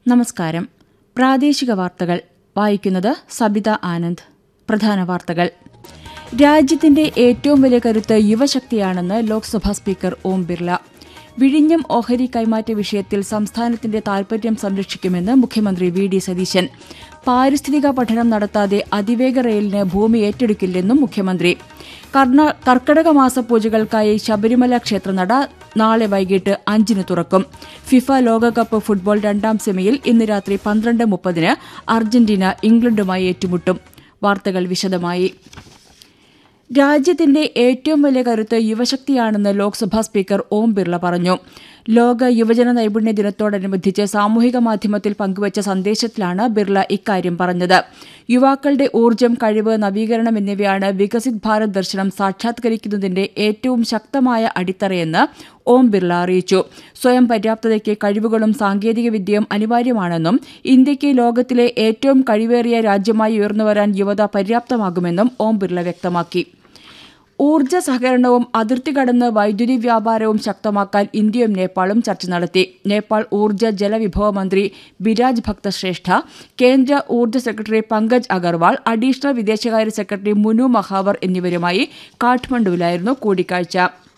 നമസ്കാരം പ്രാദേശിക വാർത്തകൾ വായിക്കുന്നത് സബിത ആനന്ദ് പ്രധാന വാർത്തകൾ രാജ്യത്തിന്റെ ഏറ്റവും വലിയ കരുത്ത് യുവശക്തിയാണെന്ന് ലോക്സഭാ സ്പീക്കർ ഓം ബിർല വിഴിഞ്ഞം ഓഹരി കൈമാറ്റ വിഷയത്തിൽ സംസ്ഥാനത്തിന്റെ താൽപര്യം സംരക്ഷിക്കുമെന്ന് മുഖ്യമന്ത്രി വി ഡി സതീശൻ പാരിസ്ഥിതിക പഠനം നടത്താതെ അതിവേഗ റെയിലിന് ഭൂമി ഏറ്റെടുക്കില്ലെന്നും മുഖ്യമന്ത്രി കർണ- കർക്കടക മാസ പൂജകൾക്കായി ശബരിമല ക്ഷേത്രനട നാളെ വൈകിട്ട് അഞ്ചിന് തുറക്കും ഫിഫ ലോകകപ്പ് ഫുട്ബോൾ രണ്ടാം സെമിയിൽ ഇന്ന് രാത്രി പന്ത്രണ്ട് മുപ്പതിന് അർജന്റീന ഇംഗ്ലണ്ടുമായി ഏറ്റുമുട്ടും വാർത്തകൾ വിശദമായി രാജ്യത്തിന്റെ ഏറ്റവും വലിയ കരുത്ത് യുവശക്തിയാണെന്ന് ലോക്സഭാ സ്പീക്കർ ഓം ബിർള പറഞ്ഞു ലോക യുവജന നൈപുണ്യ ദിനത്തോടനുബന്ധിച്ച് സാമൂഹിക മാധ്യമത്തിൽ പങ്കുവച്ച സന്ദേശത്തിലാണ് ബിർള ഇക്കാര്യം പറഞ്ഞത് യുവാക്കളുടെ ഊർജ്ജം കഴിവ് നവീകരണം എന്നിവയാണ് വികസിത് ഭാരത് ദർശനം സാക്ഷാത്കരിക്കുന്നതിന്റെ ഏറ്റവും ശക്തമായ അടിത്തറയെന്ന് ഓം ബിർള അറിയിച്ചു സ്വയം പര്യാപ്തതയ്ക്ക് കഴിവുകളും സാങ്കേതികവിദ്യയും അനിവാര്യമാണെന്നും ഇന്ത്യയ്ക്ക് ലോകത്തിലെ ഏറ്റവും കഴിവേറിയ രാജ്യമായി ഉയർന്നുവരാൻ യുവത പര്യാപ്തമാകുമെന്നും ഓം ബിർള വ്യക്തമാക്കി ഊർജ്ജ സഹകരണവും അതിർത്തി കടന്ന് വൈദ്യുതി വ്യാപാരവും ശക്തമാക്കാൻ ഇന്ത്യയും നേപ്പാളും ചർച്ച നടത്തി നേപ്പാൾ ഊർജ്ജ ജലവിഭവ മന്ത്രി ബിരാജ് ഭക്തശ്രേഷ്ഠ കേന്ദ്ര ഊർജ്ജ സെക്രട്ടറി പങ്കജ് അഗർവാൾ അഡീഷണൽ വിദേശകാര്യ സെക്രട്ടറി മുനു മഹാവർ എന്നിവരുമായി കാഠ്മണ്ഡുവിലായിരുന്നു കൂടിക്കാഴ്ച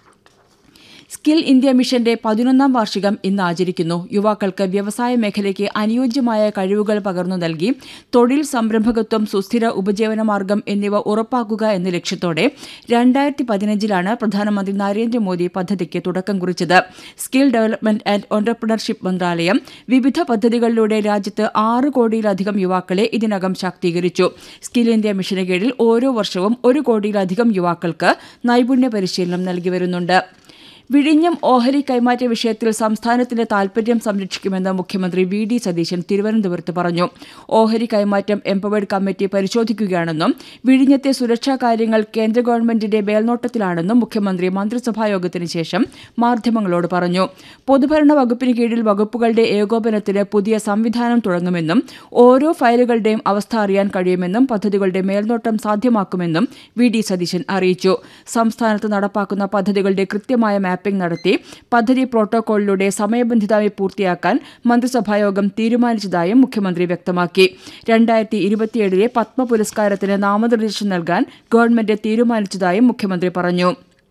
സ്കിൽ ഇന്ത്യ മിഷന്റെ പതിനൊന്നാം വാർഷികം ഇന്ന് ആചരിക്കുന്നു യുവാക്കൾക്ക് വ്യവസായ മേഖലയ്ക്ക് അനുയോജ്യമായ കഴിവുകൾ പകർന്നു നൽകി തൊഴിൽ സംരംഭകത്വം സുസ്ഥിര ഉപജീവനമാർഗം എന്നിവ ഉറപ്പാക്കുക എന്ന ലക്ഷ്യത്തോടെ രണ്ടായിരത്തി പതിനഞ്ചിലാണ് പ്രധാനമന്ത്രി നരേന്ദ്രമോദി പദ്ധതിക്ക് തുടക്കം കുറിച്ചത് സ്കിൽ ഡെവലപ്മെന്റ് ആൻഡ് ഓന്റർപ്രണർഷിപ്പ് മന്ത്രാലയം വിവിധ പദ്ധതികളിലൂടെ രാജ്യത്ത് ആറ് കോടിയിലധികം യുവാക്കളെ ഇതിനകം ശാക്തീകരിച്ചു സ്കിൽ ഇന്ത്യ മിഷന് കീഴിൽ ഓരോ വർഷവും ഒരു കോടിയിലധികം യുവാക്കൾക്ക് നൈപുണ്യ പരിശീലനം നൽകി വരുന്നുണ്ട് വിഴിഞ്ഞം ഓഹരി കൈമാറ്റ വിഷയത്തിൽ സംസ്ഥാനത്തിന്റെ താൽപര്യം സംരക്ഷിക്കുമെന്ന് മുഖ്യമന്ത്രി വി ഡി സതീശൻ തിരുവനന്തപുരത്ത് പറഞ്ഞു ഓഹരി കൈമാറ്റം എംപവേർഡ് കമ്മിറ്റി പരിശോധിക്കുകയാണെന്നും വിഴിഞ്ഞത്തെ സുരക്ഷാ കാര്യങ്ങൾ കേന്ദ്ര ഗവൺമെന്റിന്റെ മേൽനോട്ടത്തിലാണെന്നും മുഖ്യമന്ത്രി മന്ത്രിസഭായോഗത്തിന് ശേഷം മാധ്യമങ്ങളോട് പറഞ്ഞു പൊതുഭരണ വകുപ്പിന് കീഴിൽ വകുപ്പുകളുടെ ഏകോപനത്തിന് പുതിയ സംവിധാനം തുടങ്ങുമെന്നും ഓരോ ഫയലുകളുടെയും അവസ്ഥ അറിയാൻ കഴിയുമെന്നും പദ്ധതികളുടെ മേൽനോട്ടം സാധ്യമാക്കുമെന്നും വി ഡി സതീശൻ അറിയിച്ചു സംസ്ഥാനത്ത് നടപ്പാക്കുന്ന പദ്ധതികളുടെ കൃത്യമായ മാപ്പിംഗ് നടത്തി പദ്ധതി പ്രോട്ടോകോളിലൂടെ സമയബന്ധിതമായി പൂർത്തിയാക്കാൻ മന്ത്രിസഭായോഗം തീരുമാനിച്ചതായും മുഖ്യമന്ത്രി വ്യക്തമാക്കി രണ്ടായിരത്തി ഇരുപത്തിയേഴിലെ പത്മ പുരസ്കാരത്തിന് നാമനിർദ്ദേശം നൽകാൻ ഗവൺമെന്റ് തീരുമാനിച്ചതായും മുഖ്യമന്ത്രി പറഞ്ഞു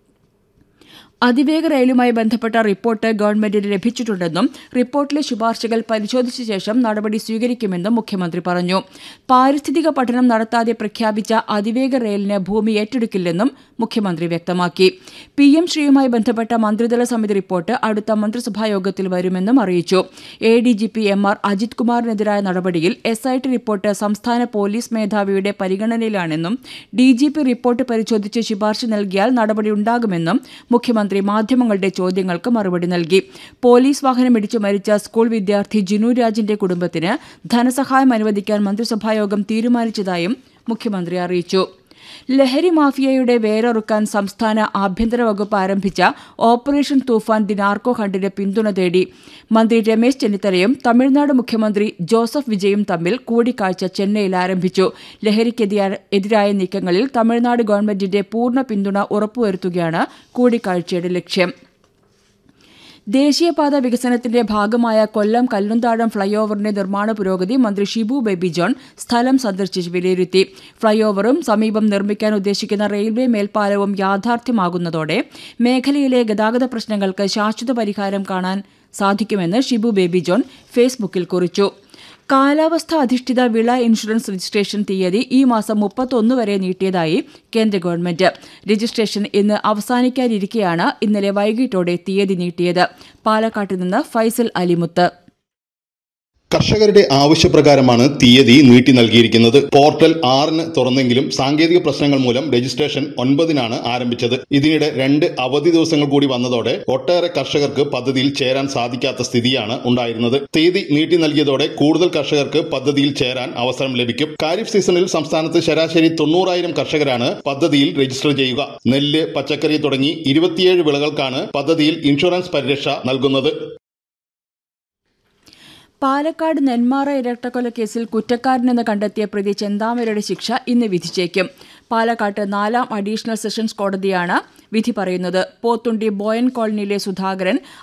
അതിവേഗ റെയിലുമായി ബന്ധപ്പെട്ട റിപ്പോർട്ട് ഗവൺമെന്റിന് ലഭിച്ചിട്ടുണ്ടെന്നും റിപ്പോർട്ടിലെ ശുപാർശകൾ പരിശോധിച്ച ശേഷം നടപടി സ്വീകരിക്കുമെന്നും മുഖ്യമന്ത്രി പറഞ്ഞു പാരിസ്ഥിതിക പഠനം നടത്താതെ പ്രഖ്യാപിച്ച അതിവേഗ റെയിലിന് ഭൂമി ഏറ്റെടുക്കില്ലെന്നും മുഖ്യമന്ത്രി വ്യക്തമാക്കി പി എം ശ്രീയുമായി ബന്ധപ്പെട്ട മന്ത്രിതല സമിതി റിപ്പോർട്ട് അടുത്ത മന്ത്രിസഭായോഗത്തിൽ വരുമെന്നും അറിയിച്ചു A D G P M R Ajith കുമാറിനെതിരായ നടപടിയിൽ എസ് ഐ ടി റിപ്പോർട്ട് സംസ്ഥാന പോലീസ് മേധാവിയുടെ പരിഗണനയിലാണെന്നും ഡി ജി പി റിപ്പോർട്ട് പരിശോധിച്ച് ശുപാർശ നൽകിയാൽ നടപടിയുണ്ടാകുമെന്നും മുഖ്യമന്ത്രി മാധ്യമങ്ങളുടെ ചോദ്യങ്ങൾക്ക് മറുപടി നൽകി പോലീസ് വാഹനമിടിച്ചു മരിച്ച സ്കൂൾ വിദ്യാർത്ഥി ജിനു രാജിന്റെ കുടുംബത്തിന് ധനസഹായം അനുവദിക്കാൻ മന്ത്രിസഭായോഗം തീരുമാനിച്ചതായും മുഖ്യമന്ത്രി അറിയിച്ചു ലഹരി മാഫിയയുടെ വേരറുക്കാൻ സംസ്ഥാന ആഭ്യന്തര വകുപ്പ് ആരംഭിച്ച ഓപ്പറേഷൻ തൂഫാൻ ദി നാർക്കോ ഹണ്ടിന് പിന്തുണ തേടി മന്ത്രി രമേശ് ചെന്നിത്തലയും തമിഴ്നാട് മുഖ്യമന്ത്രി ജോസഫ് വിജയും തമ്മിൽ കൂടിക്കാഴ്ച ചെന്നൈയിൽ ആരംഭിച്ചു ലഹരിക്കെതിരായ എതിരായ നീക്കങ്ങളിൽ തമിഴ്നാട് ഗവൺമെന്റിന്റെ പൂർണ്ണ പിന്തുണ ഉറപ്പുവരുത്തുകയാണ് കൂടിക്കാഴ്ചയുടെ ലക്ഷ്യം ദേശീയപാത വികസനത്തിന്റെ ഭാഗമായ കൊല്ലം കല്ലുംതാഴം ഫ്ളൈഓവറിന്റെ നിർമ്മാണ പുരോഗതി മന്ത്രി ഷിബു ബേബി ജോൺ സ്ഥലം സന്ദർശിച്ച് വിലയിരുത്തി ഫ്ളൈഓവറും സമീപം നിർമ്മിക്കാൻ ഉദ്ദേശിക്കുന്ന റെയിൽവേ മേൽപ്പാലവും യാഥാർത്ഥ്യമാകുന്നതോടെ മേഖലയിലെ ഗതാഗത പ്രശ്നങ്ങൾക്ക് ശാശ്വത പരിഹാരം കാണാൻ സാധിക്കുമെന്ന് ഷിബു ബേബി ജോൺ ഫേസ്ബുക്കിൽ കുറിച്ചു കാലാവസ്ഥ അധിഷ്ഠിത വിള ഇൻഷുറൻസ് രജിസ്ട്രേഷൻ തീയതി ഈ മാസം മുപ്പത്തൊന്ന് വരെ നീട്ടിയതായി കേന്ദ്ര ഗവൺമെന്റ് രജിസ്ട്രേഷൻ ഇന്ന് അവസാനിക്കാനിരിക്കെയാണ് ഇന്നലെ വൈകിട്ടോടെ തീയതി നീട്ടിയത് പാലക്കാട്ട് നിന്ന് ഫൈസൽ അലിമുത്ത് കർഷകരുടെ ആവശ്യപ്രകാരമാണ് തീയതി നീട്ടി നൽകിയിരിക്കുന്നത് പോർട്ടൽ ആറിന് തുറന്നെങ്കിലും സാങ്കേതിക പ്രശ്നങ്ങൾ മൂലം രജിസ്ട്രേഷൻ ഒൻപതിനാണ് ആരംഭിച്ചത് ഇതിനിടെ രണ്ട് അവധി ദിവസങ്ങൾ കൂടി വന്നതോടെ ഒട്ടേറെ കർഷകർക്ക് പദ്ധതിയിൽ ചേരാൻ സാധിക്കാത്ത സ്ഥിതിയാണ് ഉണ്ടായിരുന്നത് തീയതി നീട്ടി നൽകിയതോടെ കൂടുതൽ കർഷകർക്ക് പദ്ധതിയിൽ ചേരാൻ അവസരം ലഭിക്കും ഖാരിഫ് സീസണിൽ സംസ്ഥാനത്ത് ശരാശരി തൊണ്ണൂറായിരം കർഷകരാണ് പദ്ധതിയിൽ രജിസ്റ്റർ ചെയ്യുക നെല്ല് പച്ചക്കറി തുടങ്ങി ഇരുപത്തിയേഴ് വിളകൾക്കാണ് പദ്ധതിയിൽ ഇൻഷുറൻസ് പരിരക്ഷ നൽകുന്നത് പാലക്കാട് നെന്മാറ ഇരട്ടക്കൊലക്കേസിൽ കുറ്റക്കാരനെന്ന് കണ്ടെത്തിയ പ്രതി ചെന്താമരയുടെ ശിക്ഷ ഇന്ന് വിധിച്ചേക്കും പാലക്കാട്ട് നാലാം അഡീഷണൽ സെഷൻസ് കോടതിയാണ് വിധി പറയുന്നത് പോത്തുണ്ടി ബോയൻ കോളനിയിലെ സുധാകരൻ